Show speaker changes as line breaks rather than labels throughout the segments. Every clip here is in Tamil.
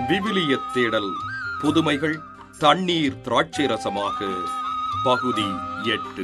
விவிலிய தேடல் புதுமைகள் தண்ணீர் திராட்சை ரசமாக பகுதி எட்டு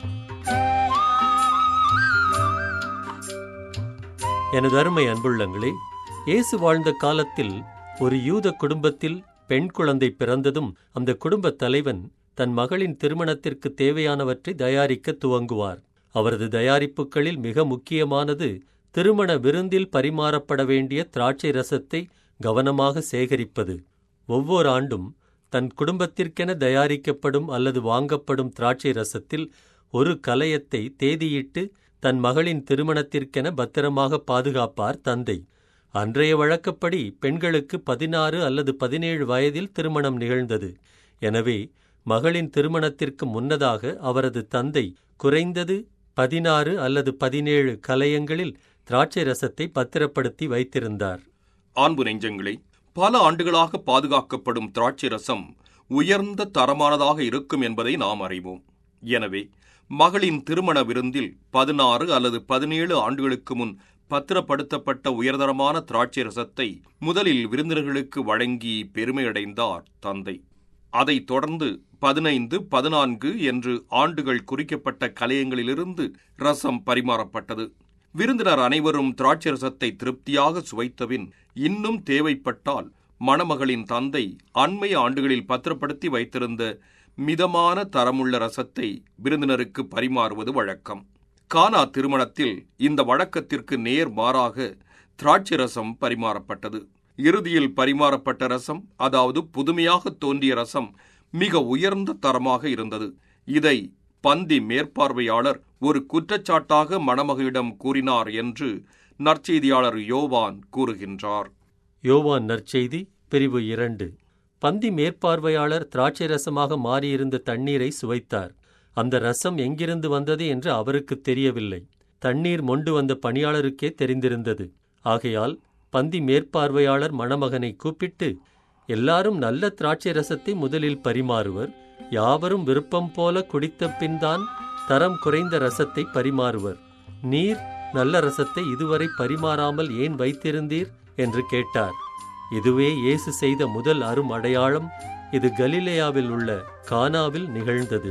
எனது அருமை அன்புள்ளங்களே இயேசு வாழ்ந்த காலத்தில் ஒரு யூத குடும்பத்தில் பெண் குழந்தை பிறந்ததும் அந்த குடும்பத் தலைவன் தன் மகளின் திருமணத்திற்கு தேவையானவற்றை தயாரிக்க துவங்குவார் அவரது தயாரிப்புகளில் மிக முக்கியமானது திருமண விருந்தில் பரிமாறப்பட வேண்டிய திராட்சை ரசத்தை கவனமாக சேகரிப்பது ஒவ்வொரு ஆண்டும் தன் குடும்பத்திற்கென தயாரிக்கப்படும் அல்லது வாங்கப்படும் திராட்சை ரசத்தில் ஒரு கலயத்தை தேதியிட்டு தன் மகளின் திருமணத்திற்கென பத்திரமாக பாதுகாப்பார் தந்தை அன்றைய வழக்கப்படி பெண்களுக்கு பதினாறு அல்லது பதினேழு வயதில் திருமணம் நிகழ்ந்தது எனவே மகளின் திருமணத்திற்கு முன்னதாக அவரது தந்தை குறைந்தது பதினாறு அல்லது பதினேழு கலயங்களில் திராட்சை ரசத்தை பத்திரப்படுத்தி வைத்திருந்தார்
அன்பு நெஞ்சங்களே பல ஆண்டுகளாக பாதுகாக்கப்படும் திராட்சை ரசம் உயர்ந்த தரமானதாக இருக்கும் என்பதை நாம் அறிவோம் எனவே மகளின் திருமண விருந்தில் பதினாறு அல்லது பதினேழு ஆண்டுகளுக்கு முன் பத்திரப்படுத்தப்பட்ட உயர்தரமான திராட்சை ரசத்தை முதலில் விருந்தினர்களுக்கு வழங்கி பெருமையடைந்தார் தந்தை அதைத் தொடர்ந்து பதினைந்து பதினான்கு என்று ஆண்டுகள் குறிக்கப்பட்ட கலையங்களிலிருந்து ரசம் பரிமாறப்பட்டது விருந்தினர் அனைவரும் திராட்சை ரசத்தை திருப்தியாக சுவைத்தபின் இன்னும் தேவைப்பட்டால் மணமகளின் தந்தை அண்மை ஆண்டுகளில் பத்திரப்படுத்தி வைத்திருந்த மிதமான தரமுள்ள ரசத்தை விருந்தினருக்கு பரிமாறுவது வழக்கம் கானா திருமணத்தில் இந்த வழக்கத்திற்கு நேர் மாறாக திராட்சை ரசம் பரிமாறப்பட்டது இறுதியில் பரிமாறப்பட்ட ரசம் அதாவது புதுமையாக தோன்றிய ரசம் மிக உயர்ந்த தரமாக இருந்தது இதை பந்தி மேற்பார்வையாளர் ஒரு குற்றச்சாட்டாக மணமகளிடம் கூறினார் என்று நற்செய்தியாளர் யோவான் கூறுகின்றார்
யோவான் நற்செய்தி பிரிவு இரண்டு பந்தி மேற்பார்வையாளர் திராட்சை ரசமாக மாறியிருந்த தண்ணீரை சுவைத்தார் அந்த ரசம் எங்கிருந்து வந்தது என்று அவருக்கு தெரியவில்லை தண்ணீர் மொண்டு வந்த பணியாளருக்கே தெரிந்திருந்தது ஆகையால் பந்தி மேற்பார்வையாளர் மணமகனை கூப்பிட்டு எல்லாரும் நல்ல திராட்சை ரசத்தை முதலில் பரிமாறுவர் யாவரும் விருப்பம் போல குடித்த பின்தான் தரம் குறைந்த ரசத்தை பரிமாறுவர் நீர் நல்ல ரசத்தை இதுவரை பரிமாறாமல் ஏன் வைத்திருந்தீர் என்று கேட்டார் இதுவே இயேசு செய்த முதல் அரும் அடையாளம் இது கலிலேயாவில் உள்ள கானாவில் நிகழ்ந்தது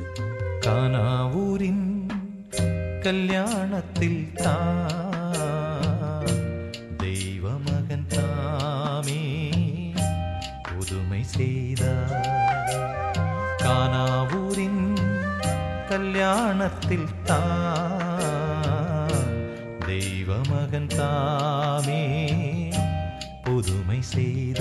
കാനാവൂരിൻ കല്യാണത്തിൽ താൻ ദൈവമകൻ താമേ പുതുമൈ ചെയ്ത കാനാവൂരിൻ കല്യാണത്തിൽ താൻ ദൈവമകൻ താമേ പുതുമൈ ചെയ്ത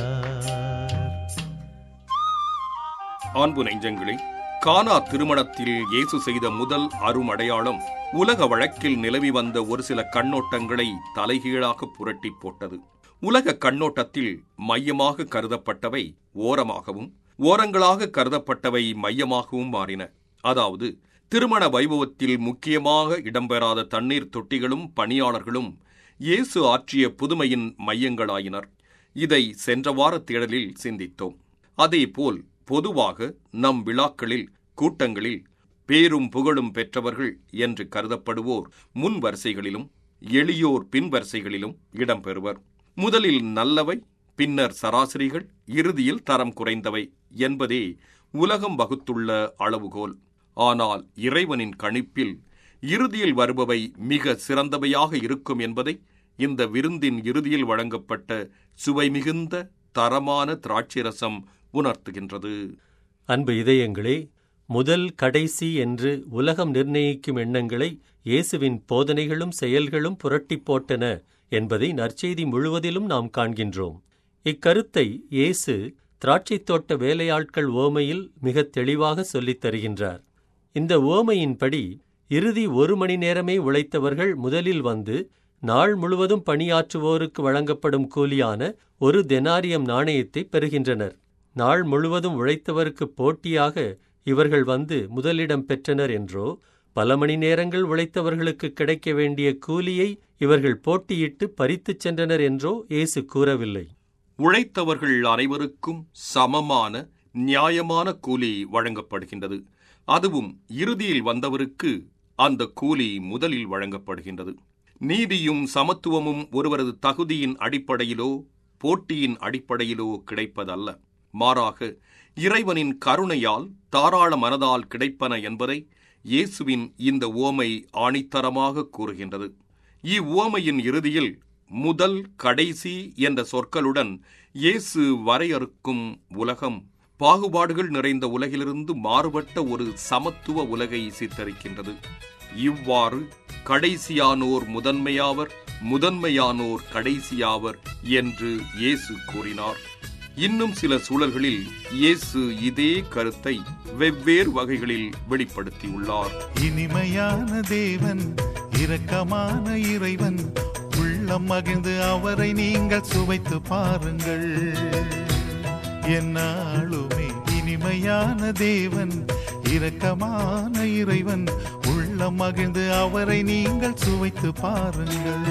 அன்பு நெஞ்சங்களே கானா திருமணத்தில் இயேசு செய்த முதல் அருமடையாளம் உலக வழக்கில் நிலவி வந்த ஒரு சில கண்ணோட்டங்களை தலைகீழாக புரட்டி போட்டது உலக கண்ணோட்டத்தில் மையமாக கருதப்பட்டவை ஓரமாகவும் ஓரங்களாக கருதப்பட்டவை மையமாகவும் மாறின அதாவது திருமண வைபவத்தில் முக்கியமாக இடம்பெறாத தண்ணீர் தொட்டிகளும் பணியாளர்களும் இயேசு ஆற்றிய புதுமையின் மையங்களாயினர் இதை சென்ற வார தேடலில் சிந்தித்தோம் அதேபோல் பொதுவாக நம் விழாக்களில் கூட்டங்களில் பேரும் புகழும் பெற்றவர்கள் என்று கருதப்படுவோர் முன் வரிசைகளிலும் எளியோர் பின் வரிசைகளிலும் இடம்பெறுவர் முதலில் நல்லவை பின்னர் சராசரிகள் இறுதியில் தரம் குறைந்தவை என்பதே உலகம் வகுத்துள்ள அளவுகோல் ஆனால் இறைவனின் கணிப்பில் இறுதியில் வருபவை மிக சிறந்தவையாக இருக்கும் என்பதை இந்த விருந்தின் இறுதியில் வழங்கப்பட்ட சுவை மிகுந்த தரமான திராட்சை ரசம் உணர்த்துகின்றது
அன்பு இதயங்களே முதல் கடைசி என்று உலகம் நிர்ணயிக்கும் எண்ணங்களை இயேசுவின் போதனைகளும் செயல்களும் புரட்டிப் போட்டன என்பதை நற்செய்தி முழுவதிலும் நாம் காண்கின்றோம் இக்கருத்தை இயேசு திராட்சைத் தோட்ட வேலையாட்கள் ஓமையில் மிகத் தெளிவாக சொல்லித் தருகின்றார் இந்த ஓமையின்படி இறுதி ஒரு மணி நேரமே உழைத்தவர்கள் முதலில் வந்து நாள் முழுவதும் பணியாற்றுவோருக்கு வழங்கப்படும் கூலியான ஒரு தெனாரியம் நாணயத்தை பெறுகின்றனர் நாள் முழுவதும் உழைத்தவருக்கு போட்டியாக இவர்கள் வந்து முதலிடம் பெற்றனர் என்றோ பல மணி நேரங்கள் உழைத்தவர்களுக்கு கிடைக்க வேண்டிய கூலியை இவர்கள் போட்டியிட்டு பறித்துச் சென்றனர் என்றோ இயேசு கூறவில்லை
உழைத்தவர்கள் அனைவருக்கும் சமமான நியாயமான கூலி வழங்கப்படுகின்றது அதுவும் இறுதியில் வந்தவருக்கு அந்த கூலி முதலில் வழங்கப்படுகின்றது நீதியும் சமத்துவமும் ஒருவரது தகுதியின் அடிப்படையிலோ போட்டியின் அடிப்படையிலோ கிடைப்பதல்ல மாறாக இறைவனின் கருணையால் தாராள மனதால் கிடைப்பன என்பதை இயேசுவின் இந்த ஓமை ஆணித்தரமாக கூறுகின்றது இவ்வுவமையின் இறுதியில் முதல் கடைசி என்ற சொற்களுடன் இயேசு வரையறுக்கும் உலகம் பாகுபாடுகள் நிறைந்த உலகிலிருந்து மாறுபட்ட ஒரு சமத்துவ உலகை சித்தரிக்கின்றது இவ்வாறு கடைசியானோர் முதன்மையாவர் முதன்மையானோர் கடைசியாவர் என்று இயேசு கூறினார் இன்னும் சில சூழல்களில் இயேசு இதே கருத்தை வெவ்வேறு வகைகளில் வெளிப்படுத்தியுள்ளார்
இனிமையான தேவன் இரக்கமான இறைவன் உள்ளம் மகிழ்ந்து அவரை நீங்கள் சுவைத்து பாருங்கள் என்னாலுமே இனிமையான தேவன் இரக்கமான இறைவன் உள்ளம் மகிழ்ந்து அவரை நீங்கள் சுவைத்து பாருங்கள்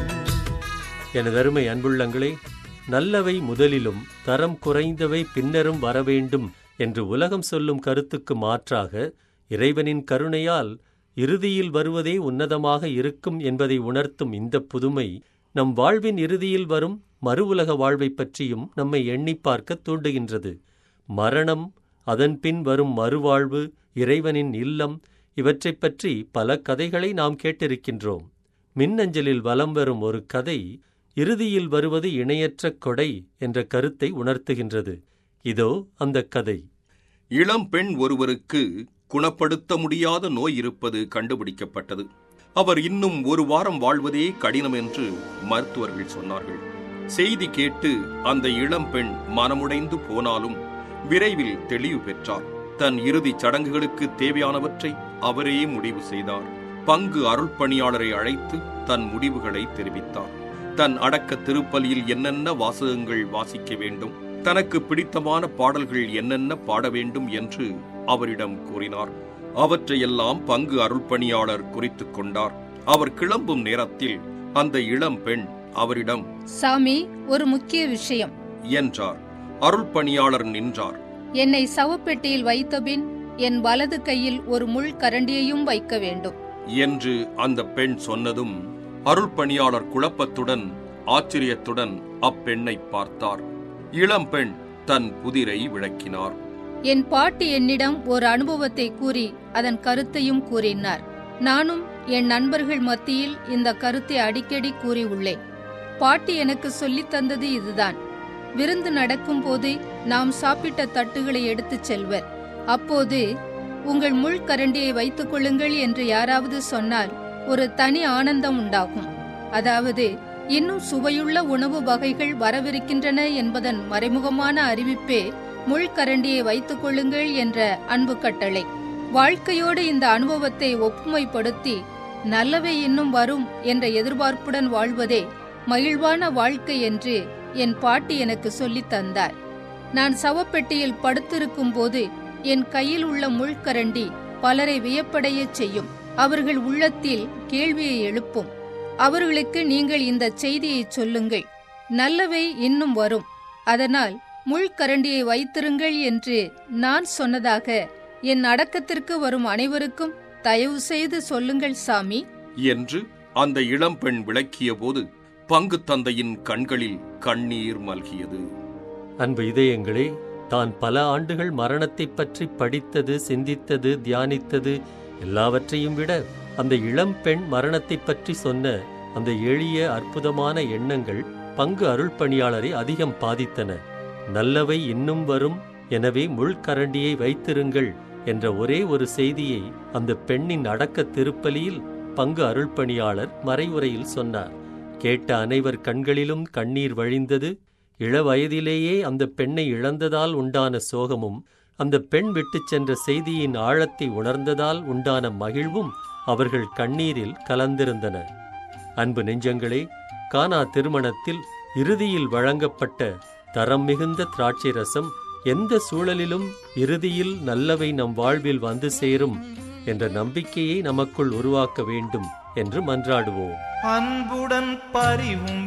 எனதருமை அன்புள்ளங்களே நல்லவை முதலிலும் தரம் குறைந்தவை பின்னரும் வரவேண்டும் என்று உலகம் சொல்லும் கருத்துக்கு மாற்றாக இறைவனின் கருணையால் இறுதியில் வருவதே உன்னதமாக இருக்கும் என்பதை உணர்த்தும் இந்த புதுமை நம் வாழ்வின் இறுதியில் வரும் மறு உலக வாழ்வைப் பற்றியும் நம்மை எண்ணிப் பார்க்க தூண்டுகின்றது மரணம் அதன்பின் வரும் மறுவாழ்வு இறைவனின் இல்லம் இவற்றைப் பற்றி பல கதைகளை நாம் கேட்டிருக்கின்றோம் மின்னஞ்சலில் வலம் வரும் ஒரு கதை இறுதியில் வருவது இணையற்ற கொடை என்ற கருத்தை உணர்த்துகின்றது இதோ அந்த கதை
இளம் பெண் ஒருவருக்கு குணப்படுத்த முடியாத நோய் இருப்பது கண்டுபிடிக்கப்பட்டது அவர் இன்னும் ஒரு வாரம் வாழ்வதே கடினம் என்று மருத்துவர்கள் சொன்னார்கள் செய்தி கேட்டு அந்த இளம் பெண் மனமுடைந்து போனாலும் விரைவில் தெளிவு பெற்றார் தன் இறுதிச் சடங்குகளுக்கு தேவையானவற்றை அவரே முடிவு செய்தார் பங்கு அருள்பணியாளரை அழைத்து தன் முடிவுகளை தெரிவித்தார் தன் அடக்க திருப்பலியில் என்னென்ன வாசகங்கள் வாசிக்க வேண்டும் தனக்கு பிடித்தமான பாடல்கள் என்னென்ன பாட வேண்டும் என்று அவரிடம் கூறினார் அவற்றையெல்லாம் பங்கு அருள்பணியாளர் குறித்துக் கொண்டார் அவர் கிளம்பும் நேரத்தில் அந்த இளம் பெண் அவரிடம்
சாமி ஒரு முக்கிய விஷயம்
என்றார் அருள்பணியாளர் நின்றார்
என்னை சவப்பெட்டியில் வைத்தபின் என் வலது கையில் ஒரு முள் கரண்டியையும் வைக்க வேண்டும்
என்று அந்த பெண் சொன்னதும் அருள்பணியாளர் குழப்பத்துடன் ஆச்சரியத்துடன் அப்பெண்ணை பார்த்தார் இளம்பெண் தன் புதிரை விளக்கினார்
என் பாட்டி என்னிடம் ஒரு அனுபவத்தை கூறி அதன் கருத்தையும் கூறினார் நானும் என் நண்பர்கள் மத்தியில் இந்த கருத்தை அடிக்கடி கூறியுள்ளேன் பாட்டி எனக்கு சொல்லித் தந்தது இதுதான் விருந்து நடக்கும் போது நாம் சாப்பிட்ட தட்டுகளை எடுத்துச் செல்வர் அப்போது உங்கள் முள் கரண்டியை வைத்துக் கொள்ளுங்கள் என்று யாராவது சொன்னால் ஒரு தனி ஆனந்தம் உண்டாகும் அதாவது இன்னும் சுவையுள்ள உணவு வகைகள் வரவிருக்கின்றன என்பதன் மறைமுகமான அறிவிப்பே முள்கரண்டியை வைத்துக் கொள்ளுங்கள் என்ற அன்பு கட்டளை வாழ்க்கையோடு இந்த அனுபவத்தை ஒப்புமைப்படுத்தி நல்லவை இன்னும் வரும் என்ற எதிர்பார்ப்புடன் வாழ்வதே மகிழ்வான வாழ்க்கை என்று என் பாட்டி எனக்கு சொல்லித் தந்தார் நான் சவப்பெட்டியில் படுத்திருக்கும் போது என் கையில் உள்ள முள்கரண்டி பலரை வியப்படையச் செய்யும் அவர்கள் உள்ளத்தில் கேள்வியை எழுப்பும் அவர்களுக்கு நீங்கள் இந்த செய்தியை சொல்லுங்கள் நல்லவை இன்னும் வரும் அதனால் முள்கரண்டியை வைத்திருங்கள் என்று நான் சொன்னதாக என் அடக்கத்திற்கு வரும் அனைவருக்கும் தயவு செய்து சொல்லுங்கள் சாமி
என்று அந்த இளம்பெண் விளக்கியபோது பங்கு தந்தையின் கண்களில் கண்ணீர் மல்கியது
அன்பு இதயங்களே தான் பல ஆண்டுகள் மரணத்தைப் பற்றி படித்தது சிந்தித்தது தியானித்தது எல்லாவற்றையும் விட அந்த இளம் பெண் மரணத்தைப் பற்றி சொன்ன அந்த எளிய அற்புதமான எண்ணங்கள் பங்கு அருள்பணியாளரை அதிகம் பாதித்தன நல்லவை இன்னும் வரும் எனவே முள்கரண்டியை வைத்திருங்கள் என்ற ஒரே ஒரு செய்தியை அந்த பெண்ணின் அடக்க திருப்பலியில் பங்கு அருள்பணியாளர் மறைவுரையில் சொன்னார் கேட்ட அனைவர் கண்களிலும் கண்ணீர் வழிந்தது இளவயதிலேயே அந்த பெண்ணை இழந்ததால் உண்டான சோகமும் அந்த பெண் விட்டுச் சென்ற செய்தியின் ஆழத்தை உணர்ந்ததால் உண்டான மகிழ்வும் அவர்கள் கண்ணீரில் கலந்திருந்தன அன்பு நெஞ்சங்களே கானா திருமணத்தில் இறுதியில் வழங்கப்பட்ட தரம் மிகுந்த திராட்சை ரசம் எந்த சூழலிலும் இறுதியில் நல்லவை நம் வாழ்வில் வந்து சேரும் என்ற நம்பிக்கையை நமக்குள் உருவாக்க வேண்டும் என்று மன்றாடுவோம்
அன்புடன் பரிவும்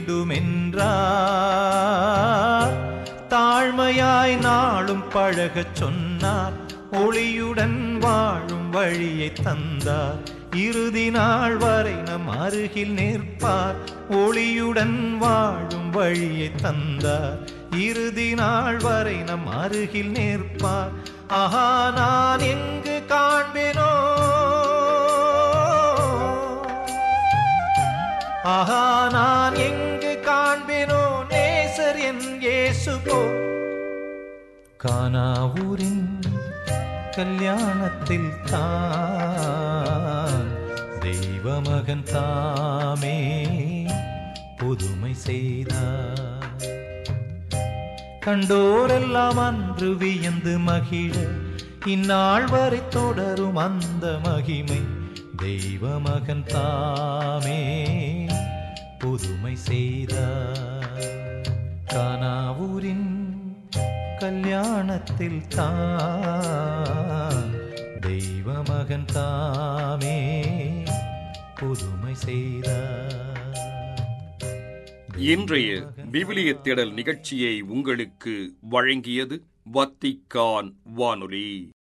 வேண்டுமென்றார் தாழ்மையாய் நாளும் பழகச் சொன்னார் ஒளியுடன் வாழும் வழியை தந்தார் இறுதி நாள் வரை நம் அருகில் நிற்பார் ஒளியுடன் வாழும் வழியை தந்தார் இறுதி நாள் வரை நம் அருகில் நிற்பார் ஆஹா நான் எங்கு காண்பேனோ ஆஹா நான் எங்கு காண்பேனோ நேசர் என் இயேசு போல் கானாவூரின் கல்யாணத்தில் தான் தெய்வமகன் தாமே புதுமை செய்தார் கண்டோரெல்லாம் அன்று வியந்து மகிழ இந்நாள் வரை தொடரும் அந்த மகிமை தெய்வமகன் தாமே புதுமை செய்தார் கானாவூரின் கல்யாணத்தில் தான் தெய்வமகன் தாமே புதுமை செய்தார்
இன்றைய விவிலிய தேடல் நிகழ்ச்சியை உங்களுக்கு வழங்கியது வத்திக்கான் வானொலி